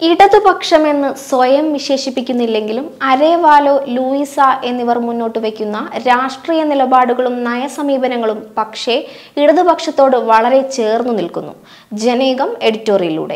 ഇടതുപക്ഷമെന്ന് സ്വയം വിശേഷിപ്പിക്കുന്നില്ലെങ്കിലും അരേവാലോ ലൂയിസ എന്നിവർ മുന്നോട്ട് വയ്ക്കുന്ന രാഷ്ട്രീയ നിലപാടുകളും നയസമീപനങ്ങളും പക്ഷേ ഇടതുപക്ഷത്തോട് വളരെ ചേർന്നു നിൽക്കുന്നു ജനേകം എഡിറ്റോറിയലിലൂടെ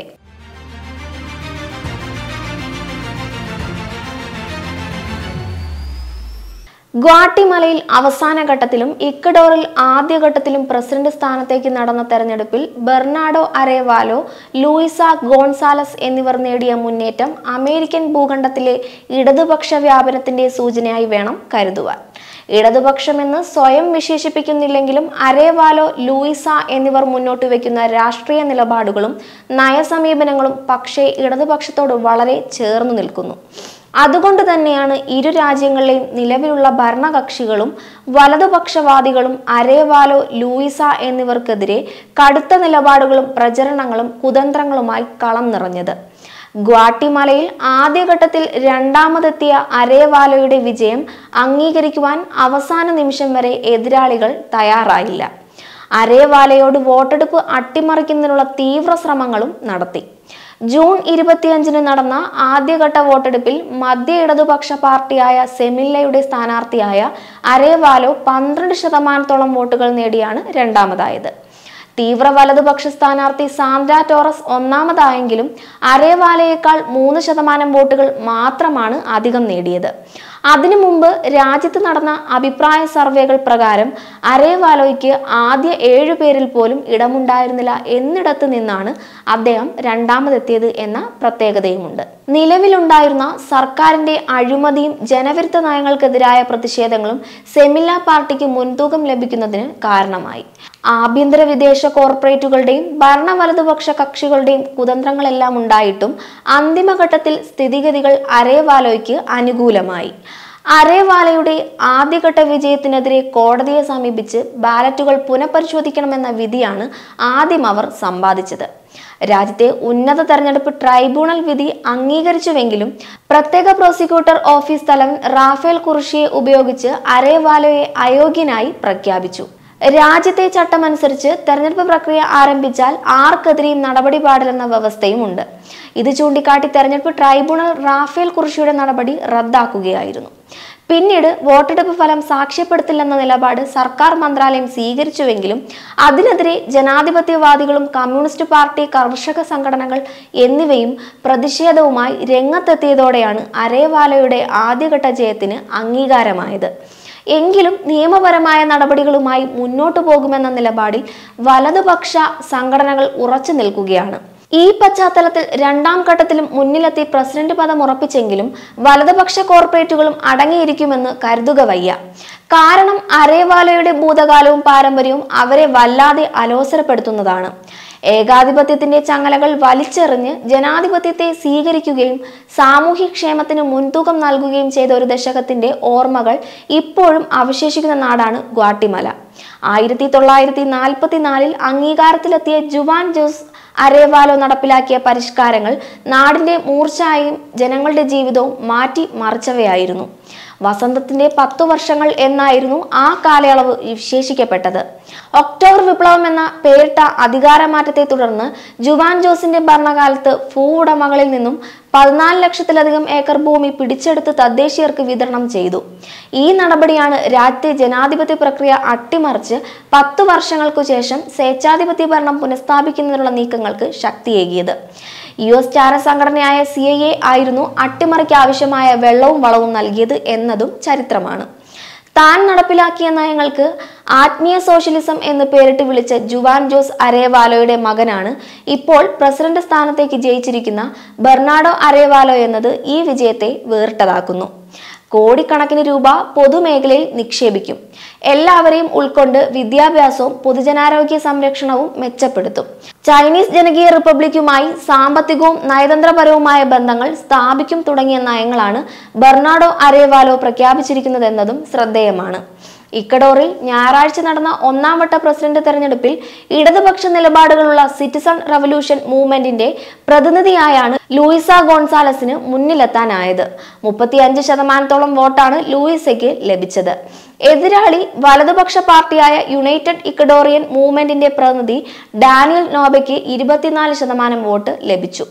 ഗ്വാട്ടിമലയിൽ അവസാന ഘട്ടത്തിലും ഇക്കഡോറിൽ ആദ്യഘട്ടത്തിലും പ്രസിഡന്റ് സ്ഥാനത്തേക്ക് നടന്ന തെരഞ്ഞെടുപ്പിൽ ബെർണാഡോ അരേവാലോ ലൂയിസ ഗോൺസാലസ് എന്നിവർ നേടിയ മുന്നേറ്റം അമേരിക്കൻ ഭൂഖണ്ഡത്തിലെ ഇടതുപക്ഷ വ്യാപനത്തിന്റെ സൂചനയായി വേണം കരുതുവാൻ ഇടതുപക്ഷമെന്ന് സ്വയം വിശേഷിപ്പിക്കുന്നില്ലെങ്കിലും അരേവാലോ ലൂയിസ എന്നിവർ മുന്നോട്ട് വയ്ക്കുന്ന രാഷ്ട്രീയ നിലപാടുകളും നയസമീപനങ്ങളും പക്ഷേ ഇടതുപക്ഷത്തോട് വളരെ ചേർന്നു നിൽക്കുന്നു അതുകൊണ്ട് തന്നെയാണ് ഇരു രാജ്യങ്ങളിലെയും നിലവിലുള്ള ഭരണകക്ഷികളും വലതുപക്ഷവാദികളും അരേവാലോ ലൂയിസ എന്നിവർക്കെതിരെ കടുത്ത നിലപാടുകളും പ്രചരണങ്ങളും കുതന്ത്രങ്ങളുമായി കളം നിറഞ്ഞത് ഗ്വാട്ടിമലയിൽ ആദ്യഘട്ടത്തിൽ രണ്ടാമതെത്തിയ അരേവാലോയുടെ വിജയം അംഗീകരിക്കുവാൻ അവസാന നിമിഷം വരെ എതിരാളികൾ തയ്യാറായില്ല അരേവാലയോട് വോട്ടെടുപ്പ് അട്ടിമറിക്കുന്നതിനുള്ള തീവ്ര ശ്രമങ്ങളും നടത്തി ജൂൺ ഇരുപത്തിയഞ്ചിന് നടന്ന ആദ്യഘട്ട വോട്ടെടുപ്പിൽ മധ്യ ഇടതുപക്ഷ പാർട്ടിയായ സെമില്ലയുടെ സ്ഥാനാർത്ഥിയായ അരേവാലോ പന്ത്രണ്ട് ശതമാനത്തോളം വോട്ടുകൾ നേടിയാണ് രണ്ടാമതായത് തീവ്ര വലതുപക്ഷ സ്ഥാനാർത്ഥി സാന്ദ്ര ടോറസ് ഒന്നാമതായെങ്കിലും അരേവാലയേക്കാൾ മൂന്ന് ശതമാനം വോട്ടുകൾ മാത്രമാണ് അധികം നേടിയത് അതിനു മുമ്പ് രാജ്യത്ത് നടന്ന അഭിപ്രായ സർവേകൾ പ്രകാരം അരേവാലോയ്ക്ക് ആദ്യ ഏഴു പേരിൽ പോലും ഇടമുണ്ടായിരുന്നില്ല എന്നിടത്ത് നിന്നാണ് അദ്ദേഹം രണ്ടാമതെത്തിയത് എന്ന പ്രത്യേകതയുമുണ്ട് നിലവിലുണ്ടായിരുന്ന സർക്കാരിന്റെ അഴിമതിയും ജനവിരുദ്ധ നയങ്ങൾക്കെതിരായ പ്രതിഷേധങ്ങളും സെമില്ല പാർട്ടിക്ക് മുൻതൂക്കം ലഭിക്കുന്നതിന് കാരണമായി ആഭ്യന്തര വിദേശ കോർപ്പറേറ്റുകളുടെയും ഭരണ വലതുപക്ഷ കക്ഷികളുടെയും കുതന്ത്രങ്ങളെല്ലാം ഉണ്ടായിട്ടും അന്തിമഘട്ടത്തിൽ സ്ഥിതിഗതികൾ അരേവാലോയ്ക്ക് അനുകൂലമായി അരേവാലയുടെ ആദ്യഘട്ട വിജയത്തിനെതിരെ കോടതിയെ സമീപിച്ച് ബാലറ്റുകൾ പുനഃപരിശോധിക്കണമെന്ന വിധിയാണ് ആദ്യം അവർ സമ്പാദിച്ചത് രാജ്യത്തെ ഉന്നത തെരഞ്ഞെടുപ്പ് ട്രൈബ്യൂണൽ വിധി അംഗീകരിച്ചുവെങ്കിലും പ്രത്യേക പ്രോസിക്യൂട്ടർ ഓഫീസ് തലവൻ റാഫേൽ കുറിഷിയെ ഉപയോഗിച്ച് അരേവാലയെ അയോഗ്യനായി പ്രഖ്യാപിച്ചു രാജ്യത്തെ ചട്ടമനുസരിച്ച് തെരഞ്ഞെടുപ്പ് പ്രക്രിയ ആരംഭിച്ചാൽ ആർക്കെതിരെയും നടപടി പാടില്ലെന്ന വ്യവസ്ഥയും ഉണ്ട് ഇത് ചൂണ്ടിക്കാട്ടി തെരഞ്ഞെടുപ്പ് ട്രൈബ്യൂണൽ റാഫേൽ കുറിഷിയുടെ നടപടി റദ്ദാക്കുകയായിരുന്നു പിന്നീട് വോട്ടെടുപ്പ് ഫലം സാക്ഷ്യപ്പെടുത്തില്ലെന്ന നിലപാട് സർക്കാർ മന്ത്രാലയം സ്വീകരിച്ചുവെങ്കിലും അതിനെതിരെ ജനാധിപത്യവാദികളും കമ്മ്യൂണിസ്റ്റ് പാർട്ടി കർഷക സംഘടനകൾ എന്നിവയും പ്രതിഷേധവുമായി രംഗത്തെത്തിയതോടെയാണ് അരേവാലയുടെ ആദ്യഘട്ട ജയത്തിന് അംഗീകാരമായത് എങ്കിലും നിയമപരമായ നടപടികളുമായി മുന്നോട്ടു പോകുമെന്ന നിലപാടിൽ വലതുപക്ഷ സംഘടനകൾ ഉറച്ചു നിൽക്കുകയാണ് ഈ പശ്ചാത്തലത്തിൽ രണ്ടാം ഘട്ടത്തിലും മുന്നിലെത്തി പ്രസിഡന്റ് പദം ഉറപ്പിച്ചെങ്കിലും വലതുപക്ഷ കോർപ്പറേറ്റുകളും അടങ്ങിയിരിക്കുമെന്ന് കരുതുക വയ്യ കാരണം അരേവാലയുടെ ഭൂതകാലവും പാരമ്പര്യവും അവരെ വല്ലാതെ അലോസരപ്പെടുത്തുന്നതാണ് ഏകാധിപത്യത്തിന്റെ ചങ്ങലകൾ വലിച്ചെറിഞ്ഞ് ജനാധിപത്യത്തെ സ്വീകരിക്കുകയും സാമൂഹ്യക്ഷേമത്തിന് മുൻതൂക്കം നൽകുകയും ചെയ്ത ഒരു ദശകത്തിന്റെ ഓർമ്മകൾ ഇപ്പോഴും അവശേഷിക്കുന്ന നാടാണ് ഗ്വാട്ടിമല ആയിരത്തി തൊള്ളായിരത്തി നാൽപ്പത്തിനാലിൽ അംഗീകാരത്തിലെത്തിയ ജുവാൻ ജോസ് അരേവാലോ നടപ്പിലാക്കിയ പരിഷ്കാരങ്ങൾ നാടിന്റെ മൂർച്ചയും ജനങ്ങളുടെ ജീവിതവും മാറ്റി മറിച്ചവയായിരുന്നു വസന്തത്തിന്റെ പത്തു വർഷങ്ങൾ എന്നായിരുന്നു ആ കാലയളവ് വിശേഷിക്കപ്പെട്ടത് ഒക്ടോബർ വിപ്ലവം എന്ന പേരിട്ട അധികാരമാറ്റത്തെ തുടർന്ന് ജുവാൻ ജോസിന്റെ ഭരണകാലത്ത് ഭൂ ഉടമകളിൽ നിന്നും പതിനാല് ലക്ഷത്തിലധികം ഏക്കർ ഭൂമി പിടിച്ചെടുത്ത് തദ്ദേശീയർക്ക് വിതരണം ചെയ്തു ഈ നടപടിയാണ് രാജ്യത്തെ ജനാധിപത്യ പ്രക്രിയ അട്ടിമറിച്ച് പത്തു വർഷങ്ങൾക്കു ശേഷം സ്വേച്ഛാധിപത്യ ഭരണം പുനഃസ്ഥാപിക്കുന്നതിനുള്ള നീക്കങ്ങൾക്ക് ശക്തിയേകിയത് യു എസ് ചാര സംഘടനയായ സി ഐ എ ആയിരുന്നു അട്ടിമറിക്ക് ആവശ്യമായ വെള്ളവും വളവും നൽകിയത് എന്നതും ചരിത്രമാണ് താൻ നടപ്പിലാക്കിയ നയങ്ങൾക്ക് ആത്മീയ സോഷ്യലിസം എന്ന് പേരിട്ട് വിളിച്ച ജുവാൻ ജോസ് അരേവാലോയുടെ മകനാണ് ഇപ്പോൾ പ്രസിഡന്റ് സ്ഥാനത്തേക്ക് ജയിച്ചിരിക്കുന്ന ബെർണാഡോ അരേവാലോ എന്നത് ഈ വിജയത്തെ വേറിട്ടതാക്കുന്നു കോടിക്കണക്കിന് രൂപ പൊതുമേഖലയിൽ നിക്ഷേപിക്കും എല്ലാവരെയും ഉൾക്കൊണ്ട് വിദ്യാഭ്യാസവും പൊതുജനാരോഗ്യ സംരക്ഷണവും മെച്ചപ്പെടുത്തും ചൈനീസ് ജനകീയ റിപ്പബ്ലിക്കുമായി സാമ്പത്തികവും നയതന്ത്രപരവുമായ ബന്ധങ്ങൾ സ്ഥാപിക്കും തുടങ്ങിയ നയങ്ങളാണ് ബെർണാഡോ അരേവാലോ പ്രഖ്യാപിച്ചിരിക്കുന്നതെന്നതും ശ്രദ്ധേയമാണ് ഇക്കഡോറിൽ ഞായറാഴ്ച നടന്ന ഒന്നാം വട്ട പ്രസിഡന്റ് തെരഞ്ഞെടുപ്പിൽ ഇടതുപക്ഷ നിലപാടുകളുള്ള സിറ്റിസൺ റവല്യൂഷൻ മൂവ്മെന്റിന്റെ പ്രതിനിധിയായാണ് ലൂയിസ ഗോൺസാലസിന് മുന്നിലെത്താനായത് മുപ്പത്തിയഞ്ച് ശതമാനത്തോളം വോട്ടാണ് ലൂയിസയ്ക്ക് ലഭിച്ചത് എതിരാളി വലതുപക്ഷ പാർട്ടിയായ യുണൈറ്റഡ് ഇക്കഡോറിയൻ മൂവ്മെന്റിന്റെ പ്രതിനിധി ഡാനിയൽ നോബയ്ക്ക് ഇരുപത്തിനാല് ശതമാനം വോട്ട് ലഭിച്ചു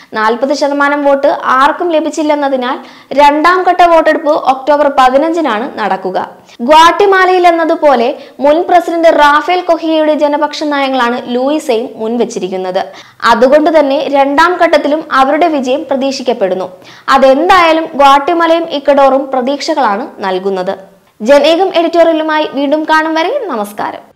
നാൽപ്പത് ശതമാനം വോട്ട് ആർക്കും ലഭിച്ചില്ലെന്നതിനാൽ രണ്ടാം ഘട്ട വോട്ടെടുപ്പ് ഒക്ടോബർ പതിനഞ്ചിനാണ് നടക്കുക ഗ്വാട്ടിമാലയിൽ എന്നതുപോലെ മുൻ പ്രസിഡന്റ് റാഫേൽ കൊഹിയയുടെ ജനപക്ഷ നയങ്ങളാണ് ലൂയിസയും മുൻവച്ചിരിക്കുന്നത് അതുകൊണ്ട് തന്നെ രണ്ടാം ഘട്ടത്തിലും അവരുടെ വിജയം പ്രതീക്ഷിക്കപ്പെടുന്നു അതെന്തായാലും ഗ്വാട്ടിമലയും ഇക്കഡോറും പ്രതീക്ഷകളാണ് നൽകുന്നത് ജനേകം എഡിറ്റോറിയലുമായി വീണ്ടും കാണും വരെ നമസ്കാരം